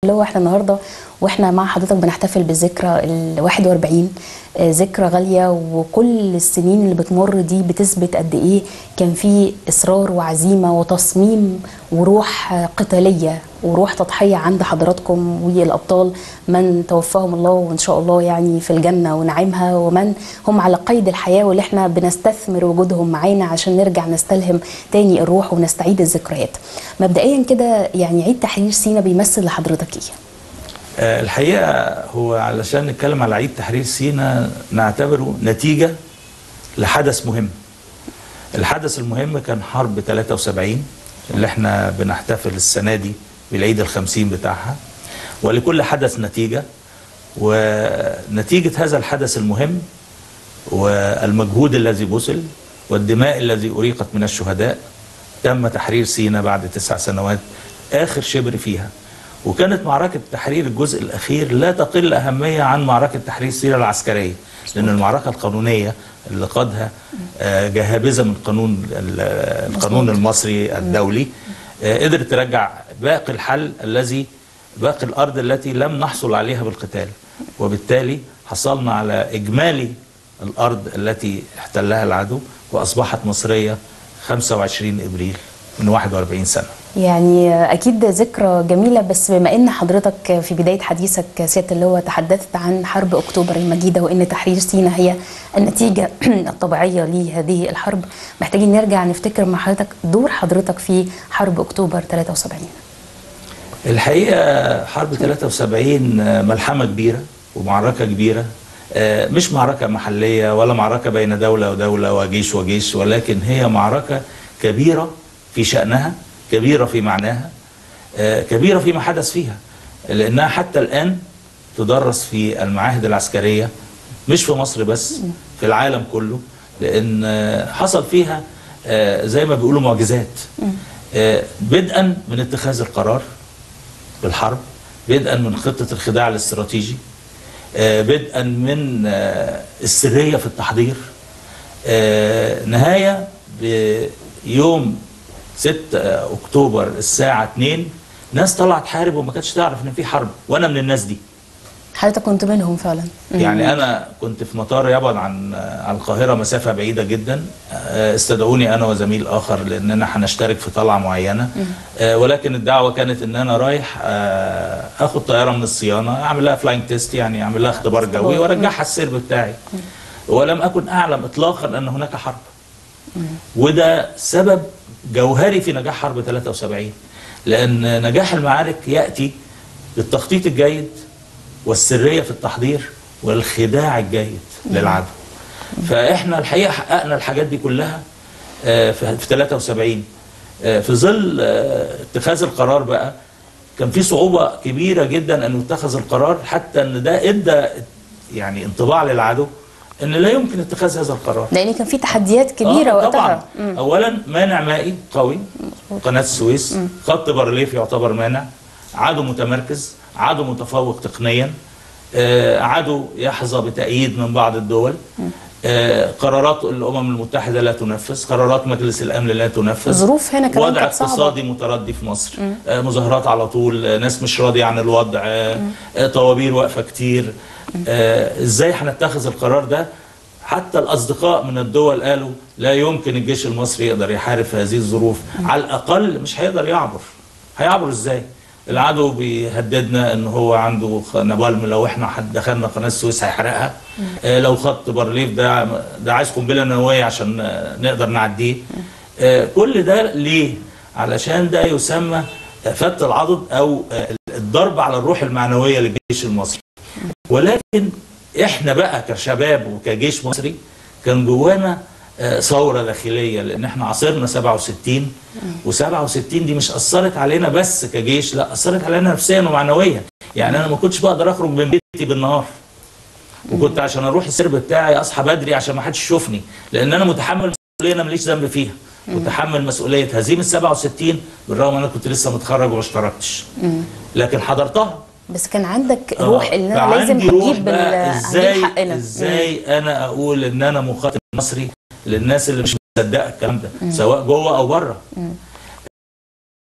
اللي هو احنا النهارده واحنا مع حضرتك بنحتفل بالذكرى ال 41 آه، ذكرى غاليه وكل السنين اللي بتمر دي بتثبت قد ايه كان في اصرار وعزيمه وتصميم وروح آه، قتاليه وروح تضحيه عند حضراتكم والابطال من توفاهم الله وان شاء الله يعني في الجنه ونعيمها ومن هم على قيد الحياه واللي احنا بنستثمر وجودهم معانا عشان نرجع نستلهم تاني الروح ونستعيد الذكريات. مبدئيا كده يعني عيد تحرير سينا بيمثل لحضرتك ايه؟ آه، الحقيقة هو علشان نتكلم على عيد تحرير سينا نعتبره نتيجة لحدث مهم الحدث المهم كان حرب 73 اللي احنا بنحتفل السنة دي بالعيد الخمسين بتاعها ولكل حدث نتيجة ونتيجة هذا الحدث المهم والمجهود الذي بذل والدماء الذي أريقت من الشهداء تم تحرير سينا بعد تسع سنوات آخر شبر فيها وكانت معركة تحرير الجزء الأخير لا تقل أهمية عن معركة تحرير سينا العسكرية لأن المعركة القانونية اللي قادها آه، جهابذة من قانون ال- القانون المصري الدولي آه، قدرت ترجع باقي الحل الذي باقي الأرض التي لم نحصل عليها بالقتال وبالتالي حصلنا على إجمالي الأرض التي احتلها العدو وأصبحت مصرية 25 إبريل من 41 سنة يعني اكيد ذكرى جميله بس بما ان حضرتك في بدايه حديثك سياده اللواء تحدثت عن حرب اكتوبر المجيده وان تحرير سينا هي النتيجه الطبيعيه لهذه الحرب محتاجين نرجع نفتكر مع حضرتك دور حضرتك في حرب اكتوبر 73 الحقيقة حرب 73 ملحمة كبيرة ومعركة كبيرة آه، مش معركة محلية ولا معركة بين دولة ودولة وجيش وجيش ولكن هي معركة كبيرة في شأنها كبيرة في معناها آه، كبيرة فيما حدث فيها لأنها حتى الآن تدرس في المعاهد العسكرية مش في مصر بس في العالم كله لأن آه، حصل فيها آه، زي ما بيقولوا معجزات آه، بدءا من اتخاذ القرار بالحرب بدءا من خطة الخداع الاستراتيجي آه، بدءا من آه، السرية في التحضير آه، نهاية بيوم 6 أكتوبر الساعة 2 ناس طلعت تحارب وما كانتش تعرف ان في حرب وانا من الناس دي حضرتك كنت منهم فعلا يعني انا كنت في مطار يبعد عن عن القاهره مسافه بعيده جدا آه، استدعوني انا وزميل اخر لاننا هنشترك في طلعه معينه آه، ولكن الدعوه كانت ان انا رايح آه، اخد طياره من الصيانه اعمل لها فلاينج تيست يعني اعمل لها اختبار جوي وارجعها السرب بتاعي ولم اكن اعلم اطلاقا ان هناك حرب وده سبب جوهري في نجاح حرب 73 لان نجاح المعارك ياتي بالتخطيط الجيد والسريه في التحضير والخداع الجيد للعدو فاحنا الحقيقه حققنا الحاجات دي كلها آه، في في 73 آه، في ظل آه، اتخاذ القرار بقى كان في صعوبه كبيره جدا ان يتخذ القرار حتى ان ده ادى يعني انطباع للعدو ان لا يمكن اتخاذ هذا القرار لان كان في تحديات كبيره آه وقتها طبعا اولا مانع مائي قوي قناه السويس خط بارليف يعتبر مانع عدو متمركز عدو متفوق تقنيا آه عدو يحظى بتأييد من بعض الدول آه قرارات الامم المتحده لا تنفذ قرارات مجلس الامن لا تنفذ الظروف هنا كمان وضع كانت صعبة. اقتصادي متردي في مصر آه مظاهرات على طول آه ناس مش راضيه عن الوضع آه آه طوابير واقفه كتير آه ازاي هنتخذ القرار ده حتى الاصدقاء من الدول قالوا لا يمكن الجيش المصري يقدر يحارب في هذه الظروف على الاقل مش هيقدر يعبر هيعبر ازاي العدو بيهددنا ان هو عنده خ- نابالم لو احنا حد دخلنا قناه السويس هيحرقها آه لو خط بارليف ده ده عايز قنبله نوويه عشان آه، نقدر نعديه آه كل ده ليه علشان ده يسمى آه، فت العضد او آه، الضرب على الروح المعنويه للجيش المصري ولكن احنا بقى كشباب وكجيش مصري كان جوانا آه، ثوره داخليه لان احنا عاصرنا 67 و67 دي مش اثرت علينا بس كجيش لا اثرت علينا نفسيا ومعنويا يعني انا ما كنتش بقدر اخرج من بيتي بالنهار وكنت عشان اروح السرب بتاعي اصحى بدري عشان ما حدش يشوفني لان انا متحمل مسؤوليه انا ماليش ذنب فيها متحمل مسؤوليه هزيمه 67 بالرغم ان انا كنت لسه متخرج وما اشتركتش لكن حضرتها بس كان عندك آه، روح ان انا لازم فعندي روح هجيب بقى ال- ازاي هجيب حقنا ازاي انا اقول ان انا مقاتل مصري للناس اللي مش مصدقه الكلام ده سواء جوه او بره